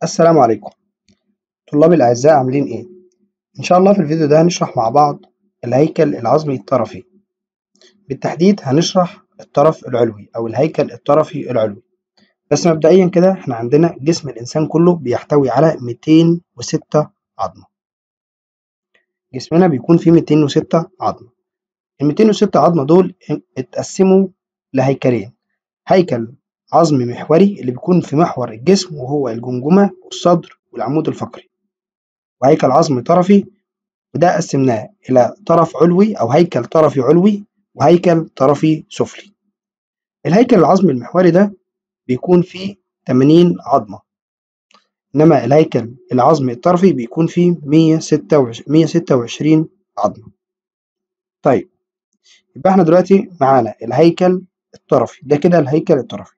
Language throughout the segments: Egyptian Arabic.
السلام عليكم طلابي الأعزاء عاملين إيه؟ إن شاء الله في الفيديو ده هنشرح مع بعض الهيكل العظمي الطرفي بالتحديد هنشرح الطرف العلوي أو الهيكل الطرفي العلوي بس مبدئيا كده إحنا عندنا جسم الإنسان كله بيحتوي على 206 عظمة جسمنا بيكون فيه 206 عظمة ال 206 عظمة دول اتقسموا لهيكلين هيكل عظمي محوري اللي بيكون في محور الجسم وهو الجمجمة والصدر والعمود الفقري وهيكل عظمي طرفي وده قسمناه إلى طرف علوي أو هيكل طرفي علوي وهيكل طرفي سفلي الهيكل العظمي المحوري ده بيكون فيه 80 عظمة إنما الهيكل العظمي الطرفي بيكون فيه 126 126 عظمة طيب يبقى احنا دلوقتي معانا الهيكل الطرفي ده كده الهيكل الطرفي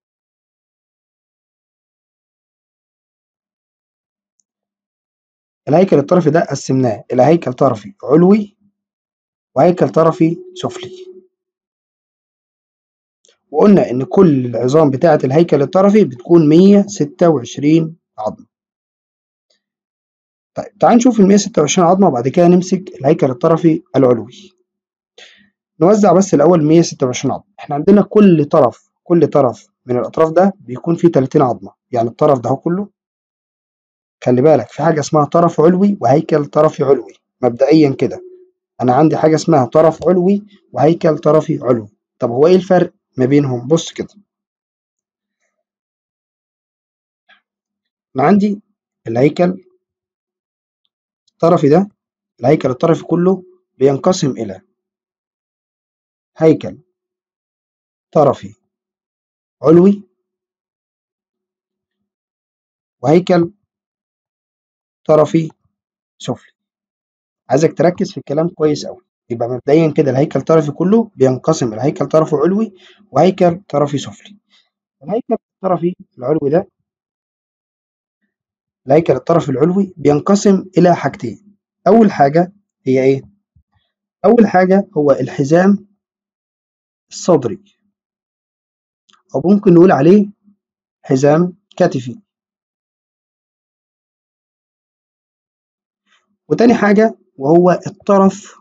الهيكل الطرفي ده قسمناه إلى هيكل طرفي علوي وهيكل طرفي سفلي وقلنا إن كل العظام بتاعة الهيكل الطرفي بتكون 126 عظمة طيب تعال نشوف ال 126 عظمة وبعد كده نمسك الهيكل الطرفي العلوي نوزع بس الأول 126 عظمة احنا عندنا كل طرف كل طرف من الأطراف ده بيكون فيه 30 عظمة يعني الطرف ده كله خلي بالك في حاجة اسمها طرف علوي وهيكل طرفي علوي مبدئيا كده أنا عندي حاجة اسمها طرف علوي وهيكل طرفي علوي طب هو إيه الفرق ما بينهم بص كده أنا عندي الهيكل الطرفي ده الهيكل الطرفي كله بينقسم إلى هيكل طرفي علوي وهيكل طرفي سفلي عايزك تركز في الكلام كويس أوي يبقى مبدئيا كده الهيكل الطرفي كله بينقسم إلى هيكل طرفي علوي وهيكل طرفي سفلي الهيكل الطرفي العلوي ده الهيكل الطرفي العلوي بينقسم إلى حاجتين أول حاجة هي إيه؟ أول حاجة هو الحزام الصدري أو ممكن نقول عليه حزام كتفي وتاني حاجة وهو الطرف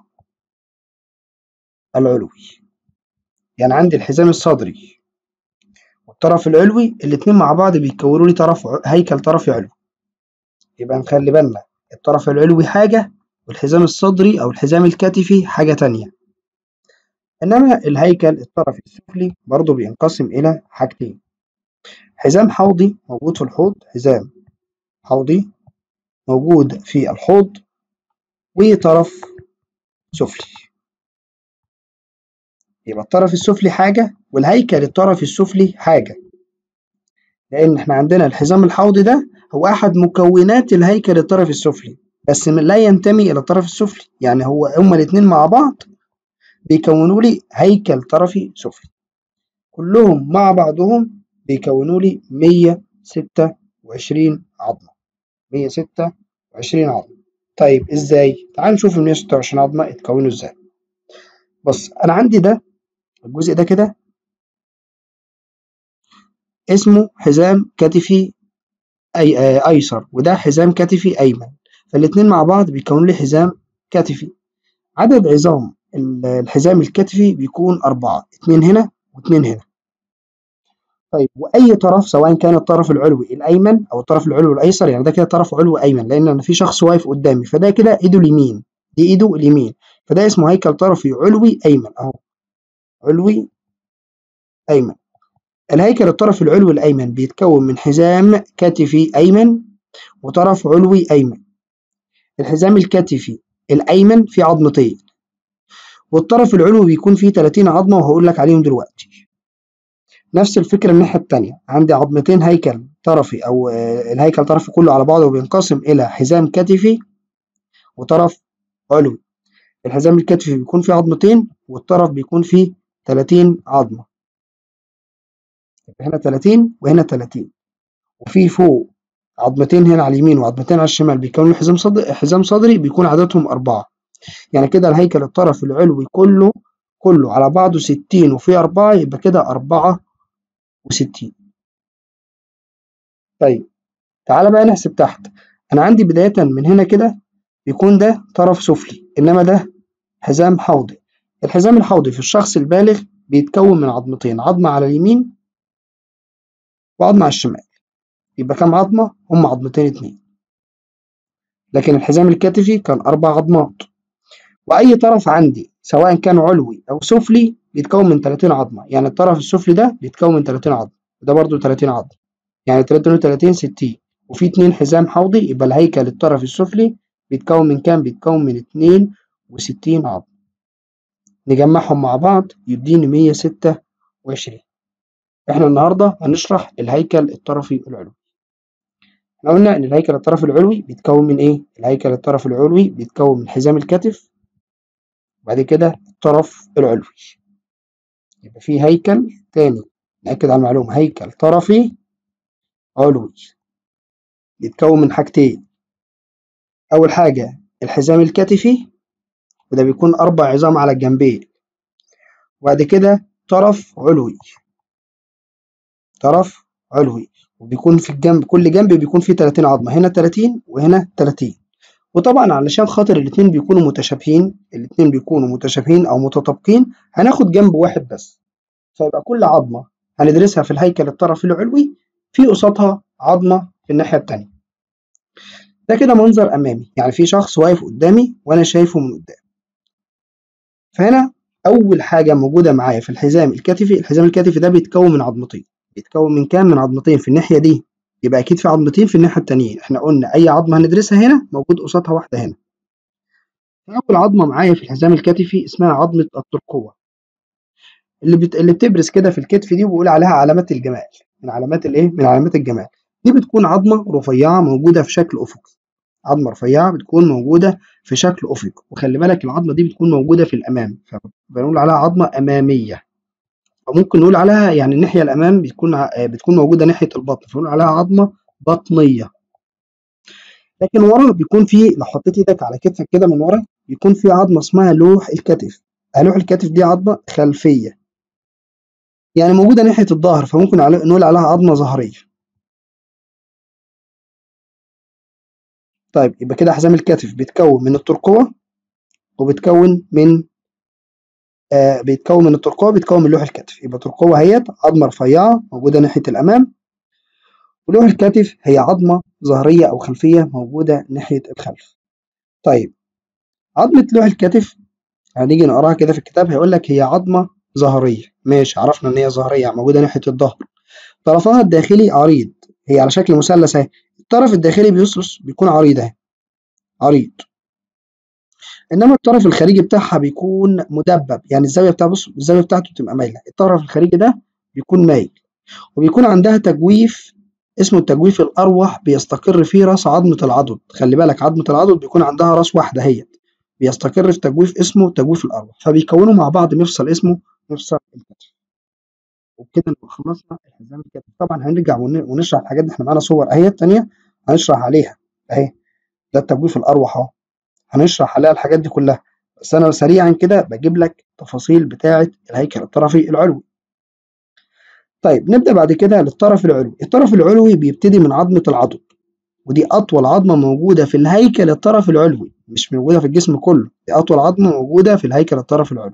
العلوي يعني عندي الحزام الصدري والطرف العلوي الاتنين مع بعض بيكونوا لي طرف هيكل طرفي علوي يبقى نخلي بالنا الطرف العلوي حاجة والحزام الصدري أو الحزام الكتفي حاجة تانية إنما الهيكل الطرفي السفلي برضه بينقسم إلى حاجتين حزام حوضي موجود في الحوض حزام حوضي موجود في الحوض وطرف سفلي يبقى الطرف السفلي حاجة والهيكل الطرفي السفلي حاجة لأن احنا عندنا الحزام الحوضي ده هو أحد مكونات الهيكل الطرفي السفلي بس لا ينتمي إلى الطرف السفلي يعني هو هما الاتنين مع بعض بيكونوا لي هيكل طرفي سفلي كلهم مع بعضهم بيكونوا لي 126 عظمة 126 عظمة طيب ازاي؟ تعال نشوف ال 126 عظمة اتكونوا ازاي بص أنا عندي ده الجزء ده كده اسمه حزام كتفي أي آه أيسر وده حزام كتفي أيمن فالاتنين مع بعض بيكونوا لي حزام كتفي عدد عظام الحزام الكتفي بيكون أربعة اتنين هنا واتنين هنا طيب وأي طرف سواء كان الطرف العلوي الأيمن أو الطرف العلوي الأيسر يعني ده كده طرف علوي أيمن لأن أنا في شخص واقف قدامي فده كده إيده اليمين دي إيده اليمين فده اسمه هيكل طرفي علوي أيمن أهو علوي أيمن الهيكل الطرفي العلوي الأيمن بيتكون من حزام كتفي أيمن وطرف علوي أيمن الحزام الكتفي الأيمن فيه عظمتين والطرف العلوي بيكون فيه 30 عظمة وهقول لك عليهم دلوقتي نفس الفكرة الناحية التانية عندي عظمتين هيكل طرفي أو الهيكل الطرفي كله على بعضه بينقسم إلى حزام كتفي وطرف علوي الحزام الكتفي بيكون فيه عظمتين والطرف بيكون فيه 30 عظمة هنا 30 وهنا 30 وفي فوق عظمتين هنا على اليمين وعظمتين على الشمال بيكونوا حزام صدري حزام صدري بيكون عددهم أربعة يعني كده الهيكل الطرف العلوي كله كله على بعضه 60 وفيه أربعة يبقى كده أربعة وستين طيب تعالى بقى نحسب تحت أنا عندي بداية من هنا كده بيكون ده طرف سفلي إنما ده حزام حوضي الحزام الحوضي في الشخص البالغ بيتكون من عظمتين عظمة على اليمين وعظمة على الشمال يبقى كام عظمة؟ هم عظمتين اتنين لكن الحزام الكتفي كان أربع عظمات وأي طرف عندي سواء كان علوي أو سفلي بيتكون من 30 عظمة يعني الطرف السفلي ده بيتكون من 30 عظمة وده برضو 30 عظمة يعني 30 60 وفي اتنين حزام حوضي يبقى الهيكل الطرف السفلي بيتكون من كام؟ بيتكون من 62 عظمة نجمعهم مع بعض يديني 126 احنا النهارده هنشرح الهيكل الطرفي العلوي احنا قلنا ان الهيكل الطرفي العلوي بيتكون من ايه الهيكل الطرفي العلوي بيتكون من حزام الكتف وبعد كده الطرف العلوي يبقى في هيكل تاني نأكد على المعلومة هيكل طرفي علوي بيتكون من حاجتين أول حاجة الحزام الكتفي وده بيكون أربع عظام على الجنبين وبعد كده طرف علوي طرف علوي وبيكون في الجنب كل جنب بيكون فيه 30 عظمة هنا 30 وهنا 30 وطبعا علشان خاطر الاتنين بيكونوا متشابهين الاتنين بيكونوا متشابهين أو متطابقين هناخد جنب واحد بس فيبقى كل عظمة هندرسها في الهيكل الطرفي العلوي في قصادها عظمة في الناحية التانية ده كده منظر أمامي يعني في شخص واقف قدامي وأنا شايفه من قدام فهنا أول حاجة موجودة معايا في الحزام الكتفي الحزام الكتفي ده بيتكون من عظمتين بيتكون من كام من عظمتين في الناحية دي يبقى أكيد في عظمتين في الناحية التانية احنا قلنا أي عظمة هندرسها هنا موجود قصادها واحدة هنا أول عظمة معايا في الحزام الكتفي اسمها عظمة الترقوة اللي بت... اللي بتبرز كده في الكتف دي وبقول عليها علامات الجمال من علامات الايه من علامات الجمال دي بتكون عظمة رفيعة موجودة في شكل أفقي عظمة رفيعة بتكون موجودة في شكل أفقي وخلي بالك العظمة دي بتكون موجودة في الأمام فبنقول عليها عظمة أمامية أو ممكن نقول عليها يعني الناحية الأمام بتكون بتكون موجودة ناحية البطن فنقول عليها عظمة بطنية لكن ورا بيكون في لو حطيت ايدك على كتفك كده من ورا بيكون في عظمة اسمها لوح الكتف لوح الكتف دي عظمة خلفية يعني موجودة ناحية الظهر فممكن نقول عليها عظمة ظهرية طيب يبقى كده حزام الكتف بيتكون من الترقوة وبيتكون من آه بيتكون من الترقوة بيتكون من لوح الكتف يبقى الترقوة هي عظمة رفيعة موجودة ناحية الأمام ولوح الكتف هي عظمة ظهرية أو خلفية موجودة ناحية الخلف طيب عظمة لوح الكتف هنيجي نقراها كده في الكتاب هيقول لك هي عظمة ظهرية ماشي عرفنا إن هي ظهرية موجودة ناحية الظهر طرفها الداخلي عريض هي على شكل مثلث اهي الطرف الداخلي بيصص بيكون عريض اهي عريض انما الطرف الخارجي بتاعها بيكون مدبب يعني الزاويه بتاع بص الزاويه بتاعته بتبقى مايله الطرف الخارجي ده بيكون مايل وبيكون عندها تجويف اسمه التجويف الاروح بيستقر فيه راس عظمه العضد خلي بالك عظمه العضد بيكون عندها راس واحده هي بيستقر في تجويف اسمه التجويف الاروح فبيكونوا مع بعض مفصل اسمه مفصل الكتف وبكده نبقى خلصنا الحزام الكتف طبعا هنرجع ونشرح الحاجات دي احنا معانا صور اهي التانية هنشرح عليها اهي ده التجويف الاروح اهو هنشرح عليها الحاجات دي كلها بس انا سريعا كده بجيب لك تفاصيل بتاعه الهيكل الطرفي العلوي طيب نبدا بعد كده للطرف العلوي الطرف العلوي بيبتدي من عظمه العضد ودي اطول عظمه موجوده في الهيكل الطرفي العلوي مش موجوده في الجسم كله دي اطول عظمه موجوده في الهيكل الطرفي العلوي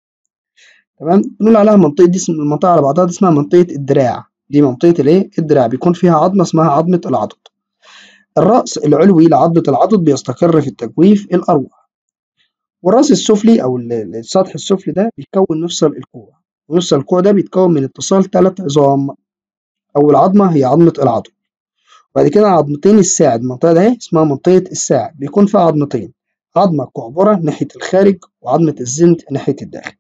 تمام بنقول عليها منطقه دي المنطقه على بعضها دي اسمها منطقه الدراع دي منطقه الايه الدراع بيكون فيها عظمه اسمها عظمه العضد الراس العلوي لعضله العضد بيستقر في التجويف الاروع والراس السفلي او السطح السفلي ده بيكون مفصل الكوع ومفصل الكوع ده بيتكون من اتصال ثلاث عظام اول عظمه هي عظمه العضد وبعد كده عظمتين الساعد المنطقه ده اسمها منطقه الساعد بيكون فيها عظمتين عظمه كعبره ناحيه الخارج وعظمه الزند ناحيه الداخل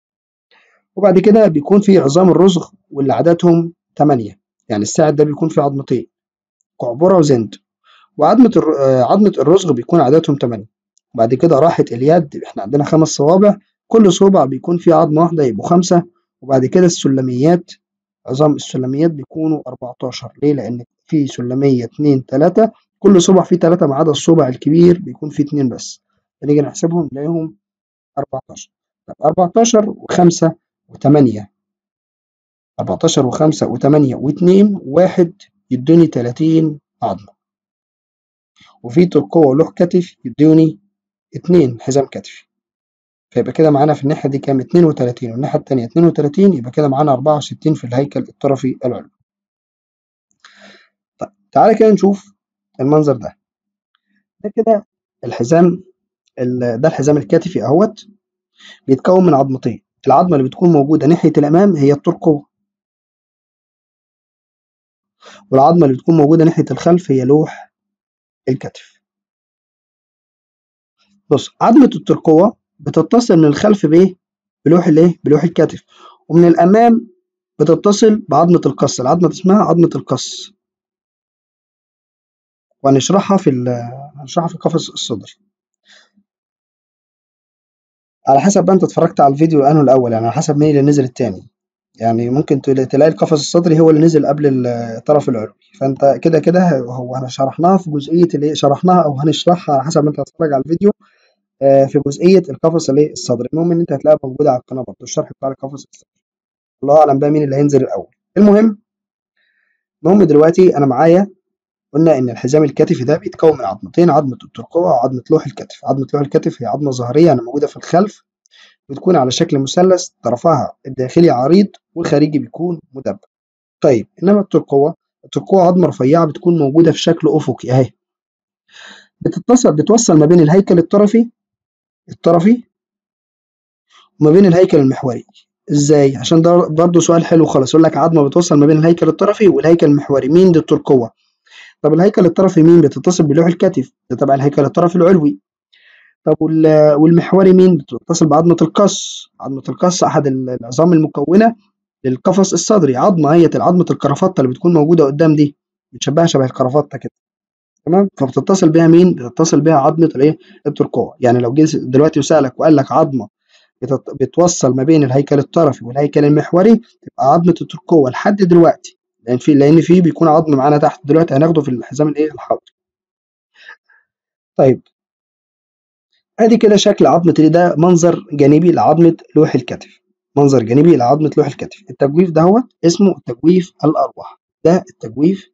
وبعد كده بيكون في عظام الرزغ واللي عددهم 8 يعني الساعد ده بيكون فيه عظمتين كعبرة وزند وعظمة عظمة الرزغ بيكون عددهم 8 وبعد كده راحة اليد احنا عندنا خمس صوابع كل صوبع بيكون فيه عظمة واحدة يبقوا خمسة وبعد كده السلميات عظام السلميات بيكونوا 14 ليه؟ لأن في سلمية 2 3 كل صبع فيه 3 ما عدا الصبع الكبير بيكون فيه 2 بس فنيجي نحسبهم نلاقيهم 14 طب 14 و5 و8 14 و5 و8 و2 واحد يدوني 30 عظمة وفي طول قوة ولوح كتف يدوني اتنين حزام كتفي فيبقى كده معانا في الناحية دي كام 32 والناحية التانية 32 يبقى كده معانا 64 في الهيكل الطرفي العلوي طيب تعالى كده نشوف المنظر ده ده كده الحزام ده الحزام الكتفي اهوت بيتكون من عظمتين العظمة اللي بتكون موجودة ناحية الأمام هي الطول قوة والعظمة اللي بتكون موجودة ناحية الخلف هي لوح الكتف بص عظمة الترقوة بتتصل من الخلف بإيه؟ بلوح الإيه؟ بلوح الكتف ومن الأمام بتتصل بعظمة القص العظمة اسمها عظمة القص وهنشرحها في هنشرحها في قفص الصدر على حسب بقى انت اتفرجت على الفيديو انه الاول يعني على حسب مين اللي نزل التاني يعني ممكن تلاقي القفص الصدري هو اللي نزل قبل الطرف العلوي فانت كده كده هو انا شرحناها في جزئيه اللي شرحناها او هنشرحها على حسب ما انت هتتفرج على الفيديو في جزئيه القفص الايه الصدري المهم ان انت هتلاقيها موجوده على القناه برضه الشرح بتاع القفص الصدري الله اعلم بقى مين اللي هينزل الاول المهم المهم دلوقتي انا معايا قلنا ان الحزام الكتفي ده بيتكون من عظمتين عظمه الترقوه وعظمه لوح الكتف عظمه لوح الكتف هي عظمه ظهريه يعني موجوده في الخلف بتكون على شكل مثلث طرفها الداخلي عريض والخارجي بيكون مدبب طيب انما الترقوه الترقوه عظمه رفيعه بتكون موجوده في شكل افقي اهي بتتصل بتوصل ما بين الهيكل الطرفي الطرفي وما بين الهيكل المحوري ازاي عشان ده برضه سؤال حلو خالص يقول لك عظمه بتوصل ما بين الهيكل الطرفي والهيكل المحوري مين دي الترقوه طب الهيكل الطرفي مين بتتصل بلوح الكتف ده تبع الهيكل الطرفي العلوي طب والمحوري مين بتتصل بعظمة القص عظمة القص أحد العظام المكونة للقفص الصدري عظمة هي عظمة الكرافطة اللي بتكون موجودة قدام دي بتشبهها شبه الكرافطة كده تمام فبتتصل بيها مين بتتصل بيها عظمة الايه الترقوة يعني لو جه دلوقتي وسألك وقال لك عظمة بتوصل ما بين الهيكل الطرفي والهيكل المحوري تبقى عظمة الترقوة لحد دلوقتي لأن في لأن في بيكون عظم معانا تحت دلوقتي هناخده في الحزام الايه الحاضر طيب ادي كده شكل عظمة ده منظر جانبي لعظمة لوح الكتف منظر جانبي لعظمة لوح الكتف التجويف دهوت اسمه التجويف الأروح ده التجويف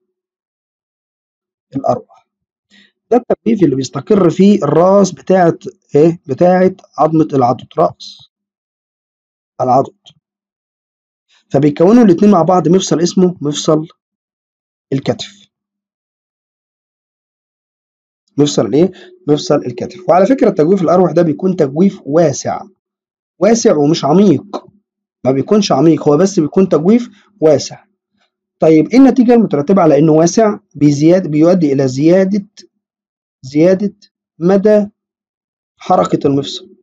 الأروح ده التجويف اللي بيستقر فيه الراس بتاعة ايه بتاعة عظمة العضد رأس العضد فبيكونوا الاتنين مع بعض مفصل اسمه مفصل الكتف مفصل الايه مفصل الكتف وعلى فكره التجويف الاروح ده بيكون تجويف واسع واسع ومش عميق ما بيكونش عميق هو بس بيكون تجويف واسع طيب ايه النتيجه المترتبه على انه واسع بزياده بيؤدي الى زياده زياده مدى حركه المفصل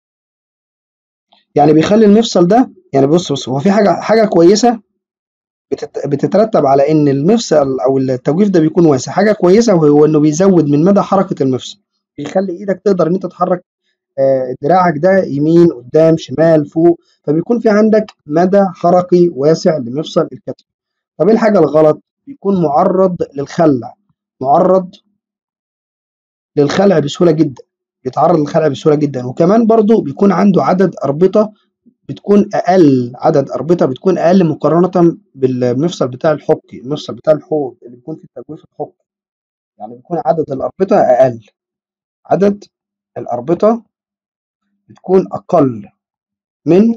يعني بيخلي المفصل ده يعني بص بص هو في حاجه حاجه كويسه بتترتب على ان المفصل او التجويف ده بيكون واسع حاجه كويسه وهو انه بيزود من مدى حركه المفصل بيخلي ايدك تقدر ان انت تحرك دراعك ده يمين قدام شمال فوق فبيكون في عندك مدى حركي واسع لمفصل الكتف طب ايه الحاجه الغلط بيكون معرض للخلع معرض للخلع بسهوله جدا بيتعرض للخلع بسهوله جدا وكمان برضو بيكون عنده عدد اربطه بتكون اقل عدد اربطه بتكون اقل مقارنه بالمفصل بتاع الحقي المفصل بتاع الحوض اللي بيكون في التجويف الحقي يعني بيكون عدد الاربطه اقل عدد الاربطه بتكون اقل من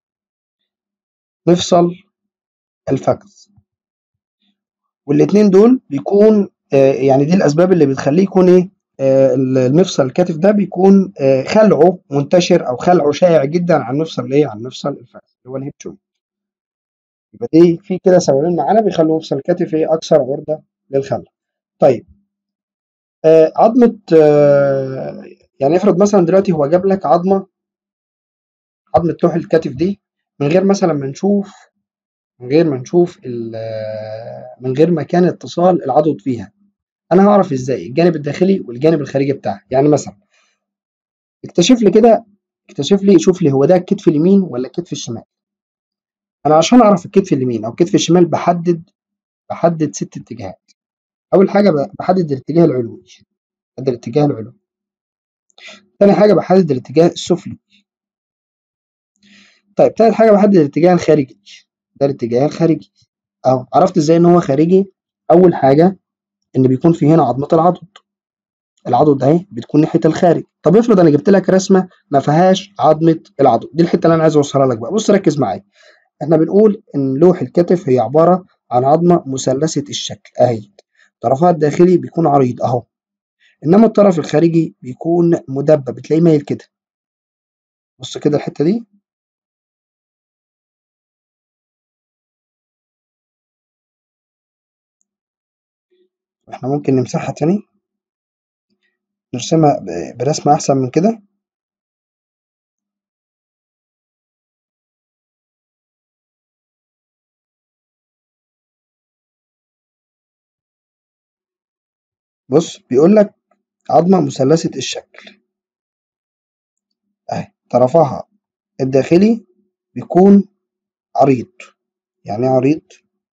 مفصل الفخذ والاتنين دول بيكون آه يعني دي الاسباب اللي بتخليه يكون ايه آه المفصل الكتف ده بيكون آه خلعه منتشر او خلعه شائع جدا عن مفصل الايه عن مفصل الفخذ اللي هو الهيب جوينت يبقى دي في كده سببين معانا بيخلوا مفصل الكتف ايه اكثر عرضه للخلع طيب آه عظمه آه يعني افرض مثلا دلوقتي هو جاب لك عظمه عظمه لوح الكتف دي من غير مثلا ما نشوف من غير ما نشوف من غير مكان اتصال العضد فيها انا هعرف ازاي الجانب الداخلي والجانب الخارجي بتاعها يعني مثلا اكتشف لي كده اكتشف لي شوف لي هو ده الكتف اليمين ولا الكتف الشمال انا عشان اعرف الكتف اليمين او الكتف الشمال بحدد بحدد ست اتجاهات اول حاجه بحدد الاتجاه العلوي بحدد الاتجاه العلوي تاني حاجه بحدد الاتجاه السفلي طيب تالت حاجه بحدد الاتجاه الخارجي ده الاتجاه الخارجي اهو عرفت ازاي ان هو خارجي اول حاجه ان بيكون في هنا عظمه العضد العضد اهي بتكون ناحيه الخارج طب افرض انا جبت لك رسمه ما فيهاش عظمه العضد دي الحته اللي انا عايز اوصلها لك بقى بص ركز معايا احنا بنقول ان لوح الكتف هي عباره عن عظمه مثلثه الشكل اهي طرفها الداخلي بيكون عريض اهو انما الطرف الخارجي بيكون مدبب بتلاقيه مايل كده بص كده الحته دي احنا ممكن نمسحها تاني نرسمها برسمة أحسن من كده بص بيقول لك عظمة مثلثة الشكل أهي طرفها الداخلي بيكون عريض يعني ايه عريض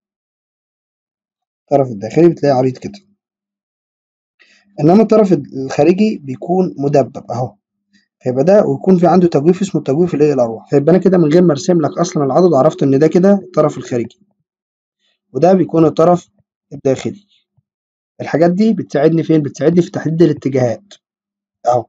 الطرف الداخلي بتلاقيه عريض كده انما الطرف الخارجي بيكون مدبب اهو فيبقى ده ويكون في عنده تجويف اسمه التجويف الايه الارواح فيبقى انا كده من غير ما ارسم لك اصلا العضد عرفت ان ده كده الطرف الخارجي وده بيكون الطرف الداخلي الحاجات دي بتساعدني فين بتساعدني في تحديد الاتجاهات اهو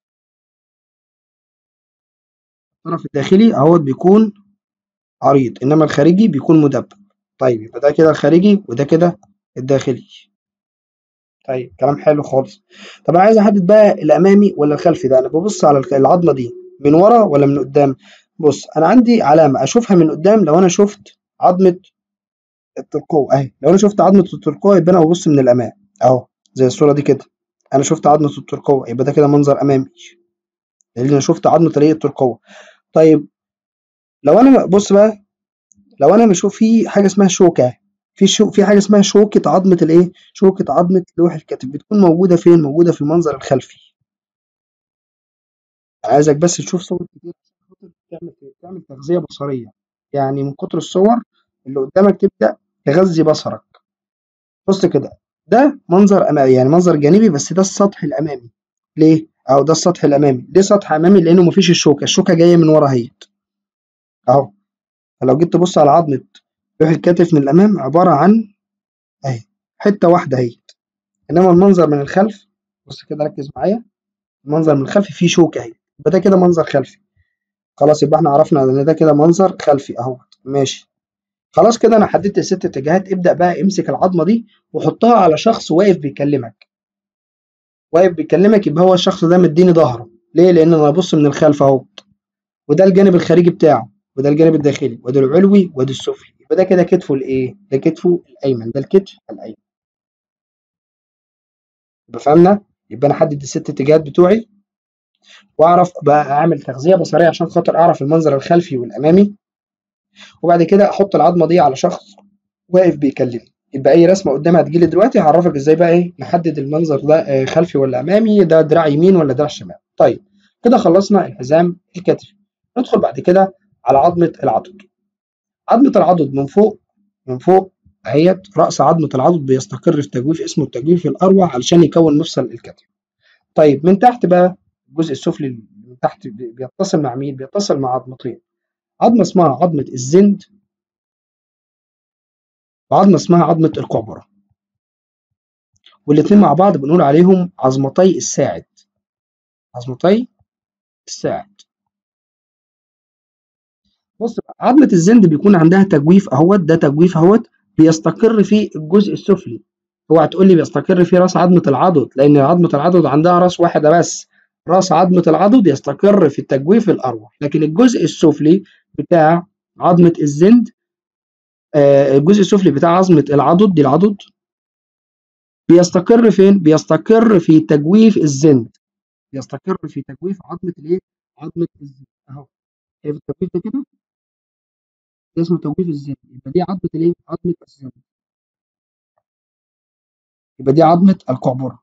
الطرف الداخلي اهو بيكون عريض انما الخارجي بيكون مدبب طيب يبقى ده كده الخارجي وده كده الداخلي طيب كلام حلو خالص طب انا عايز احدد بقى الامامي ولا الخلفي ده انا ببص على العظمه دي من ورا ولا من قدام بص انا عندي علامه اشوفها من قدام لو انا شفت عظمه الترقوه اهي لو انا شفت عظمه الترقوه يبقى انا ببص من الامام اهو زي الصوره دي كده انا شفت عظمه الترقوه يبقى ده كده منظر امامي لان انا شفت عظمه الايه الترقوه طيب لو انا بص بقى لو انا بشوف في حاجه اسمها شوكه في شو في حاجه اسمها شوكه عظمه الايه شوكه عظمه لوح الكتف بتكون موجوده فين موجوده في المنظر الخلفي عايزك بس تشوف صور كتير تعمل تعمل تغذيه بصريه يعني من كتر الصور اللي قدامك تبدا تغذي بصرك بص كده ده منظر امامي يعني منظر جانبي بس ده السطح الامامي ليه او ده السطح الامامي ليه سطح امامي لانه مفيش الشوكه الشوكه جايه من ورا اهيت اهو فلو جيت تبص على عظمه لوح الكتف من الامام عباره عن اهي حته واحده اهيت انما المنظر من الخلف بص كده ركز معايا المنظر من الخلف فيه شوكه اهي يبقى ده كده منظر خلفي خلاص يبقى احنا عرفنا ان ده كده منظر خلفي اهو ماشي خلاص كده انا حددت الست اتجاهات ابدا بقى امسك العظمه دي وحطها على شخص واقف بيكلمك واقف بيكلمك يبقى هو الشخص ده مديني ظهره ليه لان انا ببص من الخلف اهو وده الجانب الخارجي بتاعه وده الجانب الداخلي وده العلوي وده السفلي يبقى ده كده كتفه الايه ده كتفه الايمن ده الكتف الايمن يبقى فهمنا يبقى انا احدد الست اتجاهات بتوعي واعرف بقى اعمل تغذيه بصريه عشان خاطر اعرف المنظر الخلفي والامامي وبعد كده احط العظمه دي على شخص واقف بيكلمني يبقى اي رسمه قدامها هتجيلي دلوقتي هعرفك ازاي بقى ايه نحدد المنظر ده خلفي ولا امامي ده دراع يمين ولا دراع شمال طيب كده خلصنا الحزام الكتفي ندخل بعد كده على عظمه العضد عظمه العضد من فوق من فوق اهيت راس عظمه العضد بيستقر في تجويف اسمه التجويف الاروع علشان يكون مفصل الكتف طيب من تحت بقى الجزء السفلي من تحت بيتصل مع مين بيتصل مع عظمتين عظمه اسمها عظمه الزند وعظمه اسمها عظمه القعبره والاتنين مع بعض بنقول عليهم عظمتي الساعد عظمتي الساعد بص عظمه الزند بيكون عندها تجويف اهوت ده تجويف اهوت بيستقر في الجزء السفلي اوعى تقول لي بيستقر في راس عظمه العضد لان عظمه العضد عندها راس واحده بس راس عظمه العضد يستقر في التجويف الاروح لكن الجزء السفلي بتاع عظمه الزند آه الجزء السفلي بتاع عظمه العضد دي العضد بيستقر فين بيستقر في تجويف الزند بيستقر في تجويف عظمه الايه عظمه الزند اهو شايف التجويف ده كده ده اسمه تجويف الزند يبقى دي عظمه الايه عظمه الزند يبقى دي عظمه القعبره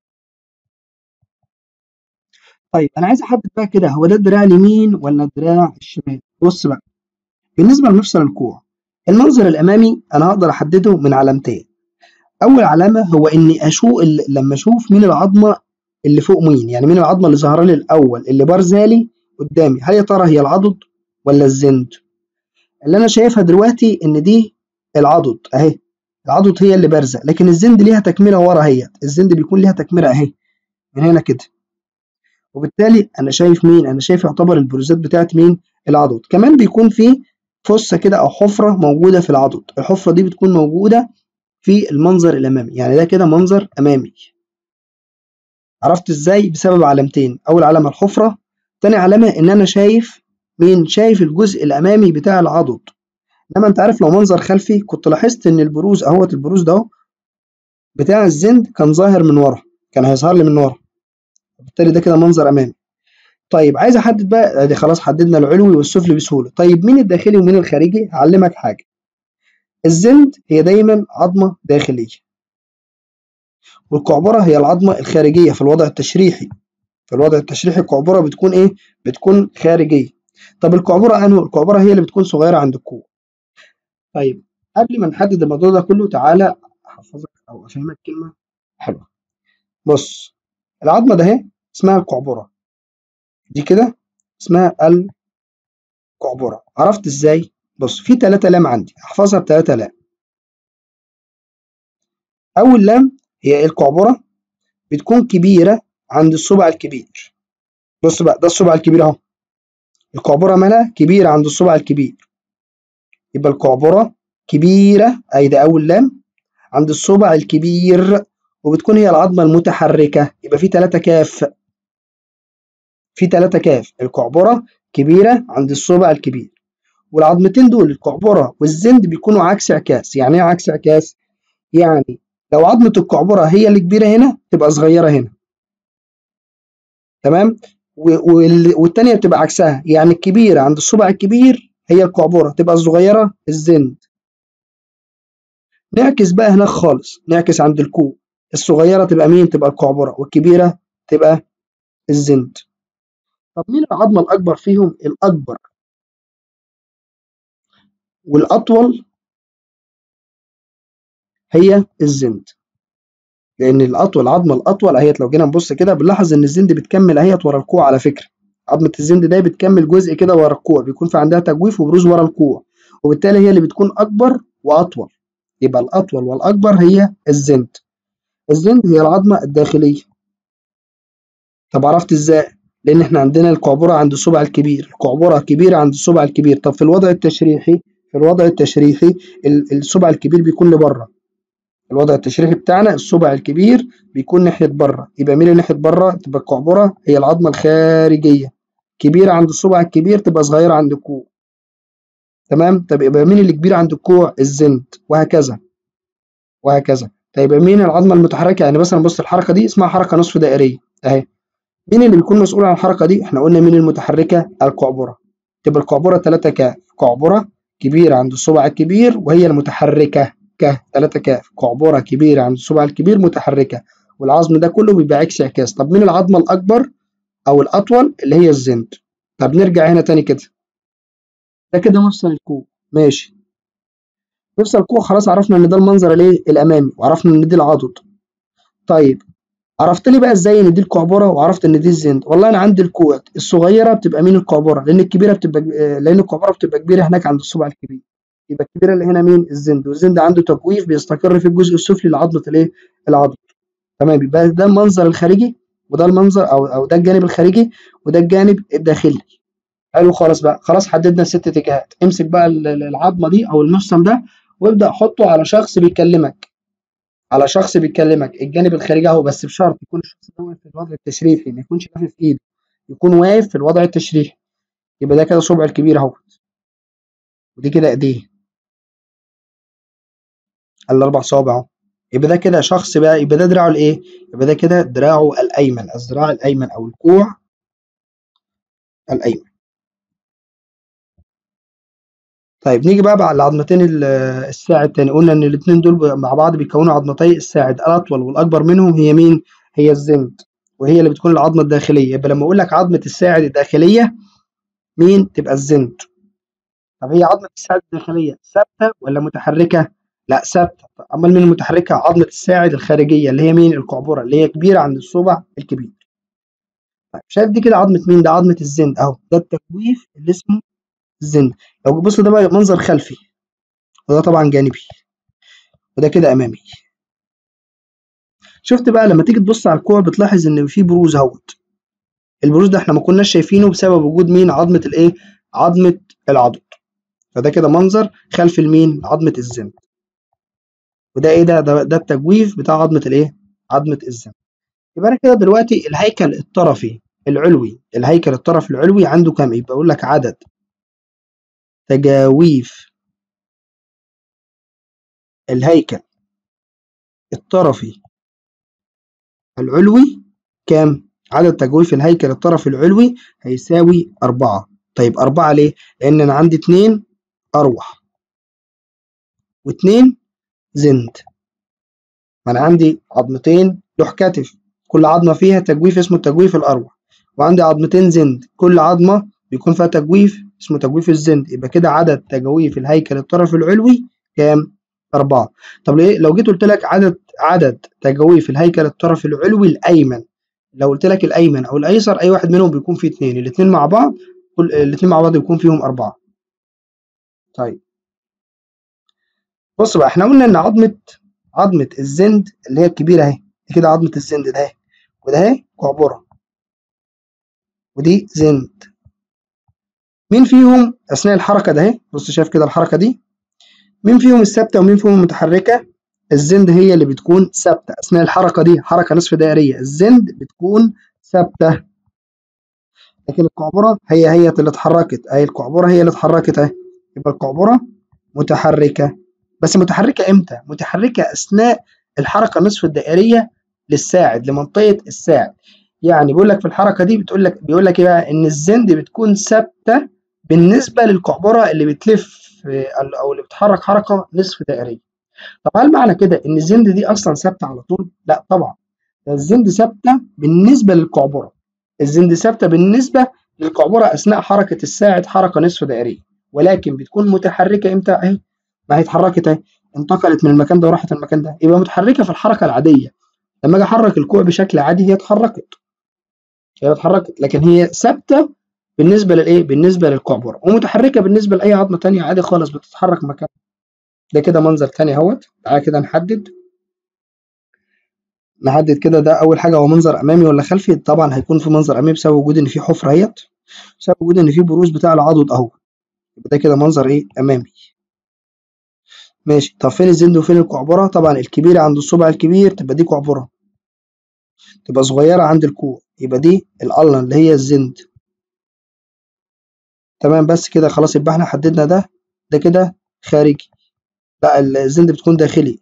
طيب انا عايز احدد بقى كده هو ده الدراع اليمين ولا الدراع الشمال بص بقى بالنسبه لمفصل الكوع المنظر الامامي انا هقدر احدده من علامتين اول علامه هو اني اشوف لما اشوف مين العظمه اللي فوق مين يعني مين العظمه اللي ظاهره لي الاول اللي بارزالي قدامي هل يا ترى هي العضد ولا الزند اللي انا شايفها دلوقتي ان دي العضد اهي العضد هي اللي بارزه لكن الزند ليها تكمله ورا اهيت الزند بيكون ليها تكمله اهي من هنا كده وبالتالي انا شايف مين انا شايف يعتبر البروزات بتاعت مين العضد كمان بيكون في فصه كده او حفره موجوده في العضد الحفره دي بتكون موجوده في المنظر الامامي يعني ده كده منظر امامي عرفت ازاي بسبب علامتين اول علامه الحفره تاني علامه ان انا شايف مين شايف الجزء الامامي بتاع العضد انما انت عارف لو منظر خلفي كنت لاحظت ان البروز اهوت البروز ده بتاع الزند كان ظاهر من ورا كان هيظهر لي من ورا وبالتالي ده كده منظر امامي طيب عايز احدد بقى ادي خلاص حددنا العلوي والسفلي بسهوله طيب مين الداخلي ومين الخارجي هعلمك حاجه الزند هي دايما عظمه داخليه والقعبره هي العظمه الخارجيه في الوضع التشريحي في الوضع التشريحي القعبره بتكون ايه بتكون خارجيه طب القعبره انه القعبره هي اللي بتكون صغيره عند الكوع طيب قبل ما نحدد الموضوع ده كله تعالى احفظك او افهمك كلمه حلوه بص العظمه ده اهي اسمها القعبره دي كده اسمها القعبره عرفت ازاي بص في ثلاثة لام عندي احفظها بثلاثة لام اول لام هي القعبره بتكون كبيره عند الصبع الكبير بص بقى ده الصبع الكبير اهو القعبره مالها كبيره عند الصبع الكبير يبقى القعبره كبيره اي ده اول لام عند الصبع الكبير وبتكون هي العظمه المتحركه يبقى في ثلاثة كاف في ثلاثة كاف القعبره كبيره عند الصبع الكبير والعظمتين دول القعبره والزند بيكونوا عكس عكاس يعني ايه عكس عكاس يعني لو عظمه القعبره هي اللي كبيره هنا تبقى صغيره هنا تمام والتانية بتبقى عكسها يعني الكبيرة عند الصبع الكبير هي القعبرة تبقى الصغيرة الزند نعكس بقى هناك خالص نعكس عند الكوع الصغيرة تبقى مين تبقى القعبرة والكبيرة تبقى الزند طب مين العظمة الأكبر فيهم الأكبر والأطول هي الزند لان الاطول العظمه الاطول اهيت لو جينا نبص كده بنلاحظ ان الزند بتكمل اهيت ورا الكوع على فكره عظمه الزند ده بتكمل جزء كده ورا الكوع بيكون في عندها تجويف وبروز ورا الكوع وبالتالي هي اللي بتكون اكبر واطول يبقى الاطول والاكبر هي الزند الزند هي العظمه الداخليه طب عرفت ازاي لان احنا عندنا القعبره عند الصبع الكبير القعبره كبيره عند الصبع الكبير طب في الوضع التشريحي في الوضع التشريحي الصبع الكبير بيكون لبره الوضع التشريحي بتاعنا الصبع الكبير بيكون ناحية بره يبقى مين اللي ناحية بره تبقى القعبرة هي العظمة الخارجية كبيرة عند الصبع الكبير تبقى صغيرة عند الكوع تمام طب يبقى مين اللي كبير عند الكوع الزند وهكذا وهكذا طيب مين العظمة المتحركة يعني مثلا بص الحركة دي اسمها حركة نصف دائرية اهي مين اللي بيكون مسؤول عن الحركة دي احنا قلنا مين المتحركة القعبرة تبقى القعبرة 3 ك قعبرة كبيرة عند الصبع الكبير وهي المتحركة ك 3 كاف قعبرة كبيرة عند الصبع الكبير متحركة والعظم ده كله بيبقى عكس عكاس طب مين العظمة الأكبر أو الأطول اللي هي الزند طب نرجع هنا تاني كده ده كده مفصل الكوع ماشي مفصل الكوع خلاص عرفنا إن ده المنظر الإيه الأمامي وعرفنا إن دي العضد طيب عرفت لي بقى ازاي ان دي القعبره وعرفت ان دي الزند والله انا عندي الكوع الصغيره بتبقى مين القعبره لان الكبيره بتبقى لان القعبره بتبقى كبيره هناك عند الصبع الكبير يبقى الكبيره اللي هنا مين الزند والزند عنده تجويف بيستقر في الجزء السفلي لعظمه الايه العظم تمام يبقى ده المنظر الخارجي وده المنظر او او ده الجانب الخارجي وده الجانب الداخلي حلو خالص بقى خلاص حددنا الست اتجاهات امسك بقى العظمه دي او المفصل ده وابدا حطه على شخص بيكلمك على شخص بيكلمك الجانب الخارجي اهو بس بشرط يكون الشخص ده واقف في الوضع التشريحي ما يكونش لافف ايده يكون واقف في الوضع التشريحي يبقى ده كده صبع الكبير اهو ودي كده ايديه الاربع صوابع اهو يبقى ده كده شخص بقى يبقى ده دراعه الايه يبقى ده كده دراعه الايمن الذراع الايمن او الكوع الايمن طيب نيجي بقى على العظمتين الساعد تاني قلنا ان الاثنين دول مع بعض بيكونوا عظمتي الساعد الاطول والاكبر منهم هي مين هي الزند وهي اللي بتكون العظمه الداخليه يبقى لما اقول لك عظمه الساعد الداخليه مين تبقى الزند طب هي عظمه الساعد الداخليه ثابته ولا متحركه لا ثابته امال مين المتحركه عظمه الساعد الخارجيه اللي هي مين القعبره اللي هي كبيره عند الصبع الكبير طيب شايف دي كده عظمه مين ده عظمه الزند اهو ده التجويف اللي اسمه الزند لو بص ده بقى منظر خلفي وده طبعا جانبي وده كده أمامي شفت بقى لما تيجي تبص على الكوع بتلاحظ إن في بروز اهوت البروز ده احنا ما كناش شايفينه بسبب وجود مين عظمة الإيه؟ عظمة العضد فده كده منظر خلف المين عظمة الزند وده ايه ده ده, ده التجويف بتاع عظمة الايه عظمة الزند يبقى انا كده دلوقتي الهيكل الطرفي العلوي الهيكل الطرفي العلوي عنده كام يبقى اقول لك عدد تجاويف الهيكل الطرفي العلوي كام عدد تجويف الهيكل الطرفي العلوي هيساوي أربعة طيب أربعة ليه؟ لأن أنا عندي اتنين أروح واتنين زند ما أنا عندي عظمتين لوح كتف كل عظمة فيها تجويف اسمه التجويف الأروح وعندي عظمتين زند كل عظمة بيكون فيها تجويف اسمه تجويف الزند يبقى كده عدد تجاويف الهيكل الطرفي العلوي كام؟ أربعة طب ليه لو جيت قلت لك عدد عدد تجاويف الهيكل الطرفي العلوي الأيمن لو قلت لك الأيمن أو الأيسر أي واحد منهم بيكون فيه اتنين الاتنين مع بعض كل الاتنين مع بعض بيكون فيهم أربعة طيب بص بقى احنا قلنا إن عظمة عظمة الزند اللي هي الكبيرة أهي دي كده عظمة الزند ده أهي وده أهي كعبرة ودي زند مين فيهم أثناء الحركة ده أهي بص شايف كده الحركة دي مين فيهم الثابتة ومين فيهم المتحركة الزند هي اللي بتكون ثابتة أثناء الحركة دي حركة نصف دائرية الزند بتكون ثابتة لكن القعبرة هي هي اللي اتحركت أهي القعبرة هي اللي اتحركت أهي يبقى القعبرة متحركة بس متحركة إمتى؟ متحركة أثناء الحركة نصف الدائرية للساعد لمنطقة الساعد يعني بيقول لك في الحركة دي بتقول لك بيقول لك إيه بقى إن الزند بتكون ثابتة بالنسبة للقعبرة اللي بتلف أو اللي بتحرك حركة نصف دائرية طب هل معنى كده ان الزند دي اصلا ثابته على طول؟ لا طبعا ده الزند ثابته بالنسبه للقعبره الزند ثابته بالنسبه للقعبره اثناء حركه الساعد حركه نصف دائريه ولكن بتكون متحركه امتى؟ اهي ما هي اتحركت اهي انتقلت من المكان ده وراحت المكان ده يبقى متحركه في الحركه العاديه لما اجي احرك الكوع بشكل عادي هي اتحركت هي اتحركت لكن هي ثابته بالنسبه للايه؟ بالنسبه للقعبره ومتحركه بالنسبه لاي عظمه ثانيه عادي خالص بتتحرك مكانها ده كده منظر تاني اهوت تعالى كده نحدد نحدد كده ده اول حاجه هو منظر امامي ولا خلفي طبعا هيكون في منظر امامي بسبب وجود ان في حفره اهيت بسبب وجود ان في بروز بتاع العضد اهو يبقى ده كده منظر ايه امامي ماشي طب فين الزند وفين الكعبره طبعا الكبيره عند الصبع الكبير تبقى دي كعبره تبقى صغيره عند الكوع يبقى دي الالن اللي هي الزند تمام بس كده خلاص يبقى احنا حددنا ده ده كده خارجي لا الزند بتكون داخلي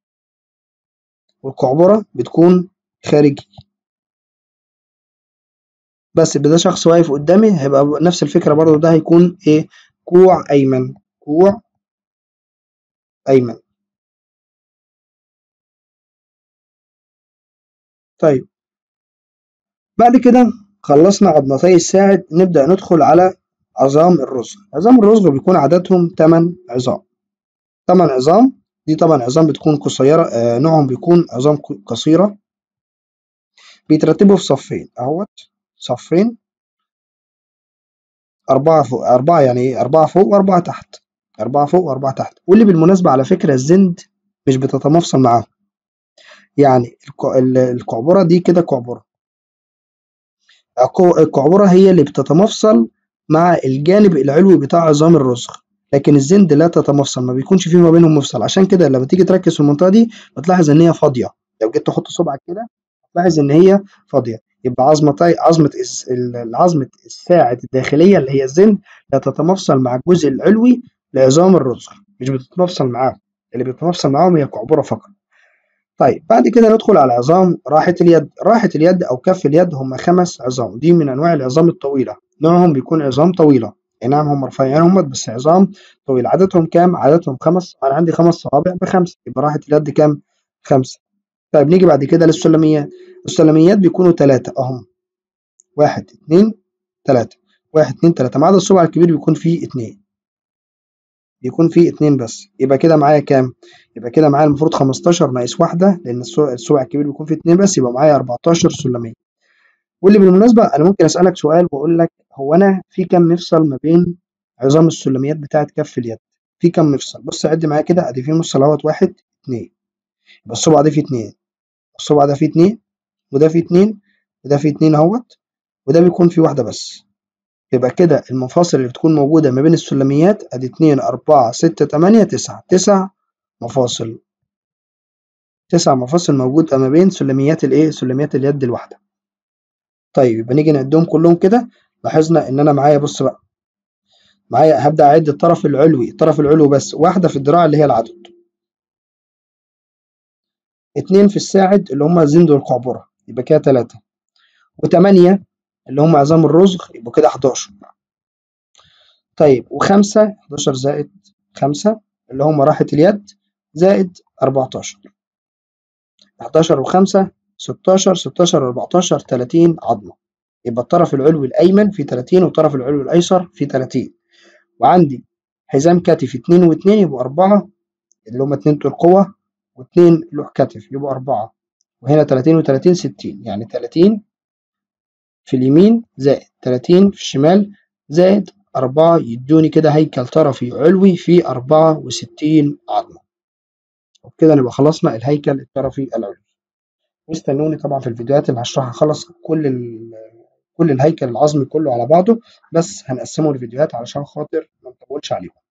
والقعبرة بتكون خارجي بس يبقى ده شخص واقف قدامي هيبقى نفس الفكرة برضو ده هيكون ايه كوع أيمن كوع أيمن طيب بعد كده خلصنا عظمتي الساعد نبدأ ندخل على عظام الرزغ عظام الرزغ بيكون عددهم 8 عظام 8 عظام دي طبعا عظام بتكون قصيرة آه نوعهم بيكون عظام قصيرة بيترتبوا في صفين اهوت صفين أربعة فوق أربعة يعني إيه أربعة فوق وأربعة تحت أربعة فوق وأربعة تحت واللي بالمناسبة على فكرة الزند مش بتتمفصل معاهم يعني القعبرة دي كده قعبرة القعبرة هي اللي بتتمفصل مع الجانب العلوي بتاع عظام الرزغ لكن الزند لا تتمفصل ما بيكونش في ما بينهم مفصل عشان كده لما تيجي تركز في المنطقه دي بتلاحظ ان هي فاضيه لو جيت تحط صبعك كده هتلاحظ ان هي فاضيه يبقى عظمتي عظمه العظمه الساعد الداخليه اللي هي الزند لا تتمفصل مع الجزء العلوي لعظام الرزق مش بتتمفصل معاهم اللي بيتمفصل معاهم هي القعبره فقط طيب بعد كده ندخل على عظام راحة اليد راحة اليد أو كف اليد هم خمس عظام دي من أنواع العظام الطويلة نوعهم بيكون عظام طويلة اي نعم هم رفيعين هم بس عظام طويل عددهم كام؟ عددهم خمس انا عندي خمس صوابع بخمسه يبقى راحة اليد كام؟ خمسه طيب نيجي بعد كده للسلميات السلميات بيكونوا ثلاثة اهم واحد اتنين تلاتة واحد اتنين تلاتة ما عدا الصبع الكبير بيكون فيه اتنين بيكون فيه اتنين بس يبقى كده معايا كام؟ يبقى كده معايا المفروض خمستاشر ناقص واحدة لأن الصبع الكبير بيكون فيه اتنين بس يبقى معايا أربعتاشر سلمية واللي بالمناسبة أنا ممكن أسألك سؤال وأقول لك هو أنا في كام مفصل ما بين عظام السلميات بتاعة كف اليد؟ في كام مفصل؟ بص عد معايا كده أدي في مفصل أهوت واحد 2 يبقى الصبع ده فيه 2 الصبع ده فيه 2 وده فيه 2 وده فيه 2 اهوت وده بيكون فيه واحدة بس يبقى كده المفاصل اللي بتكون موجودة ما بين السلميات ادي 2 4 6 8 9 9 مفاصل تسع مفاصل موجودة ما بين سلميات الايه سلميات اليد الواحدة طيب يبقى نيجي نعدهم كلهم كده لاحظنا ان انا معايا بص بقى معايا هبدأ اعد الطرف العلوي الطرف العلوي بس واحدة في الدراع اللي هي العضد اتنين في الساعد اللي هما زند والقعبرة يبقى كده تلاتة وتمانية اللي هما عظام الرزغ يبقوا كده 11 طيب وخمسة 11 زائد خمسة اللي هما راحة اليد زائد 14 11 و5 16 16 و14 30 عظمة يبقى الطرف العلوي الأيمن في 30 والطرف العلوي الأيسر في 30 وعندي حزام كتف 2 و2 يبقوا 4 اللي هما 2 طول قوة و2 لوح كتف يبقوا 4 وهنا 30 و30 60 يعني 30 في اليمين زائد 30 في الشمال زائد 4 يدوني كده هيكل طرفي علوي في 64 عظمة وبكده نبقى خلصنا الهيكل الطرفي العلوي واستنوني طبعا في الفيديوهات اللي هشرحها خلص كل كل الهيكل العظمي كله على بعضه بس هنقسمه لفيديوهات علشان خاطر ما نطولش عليكم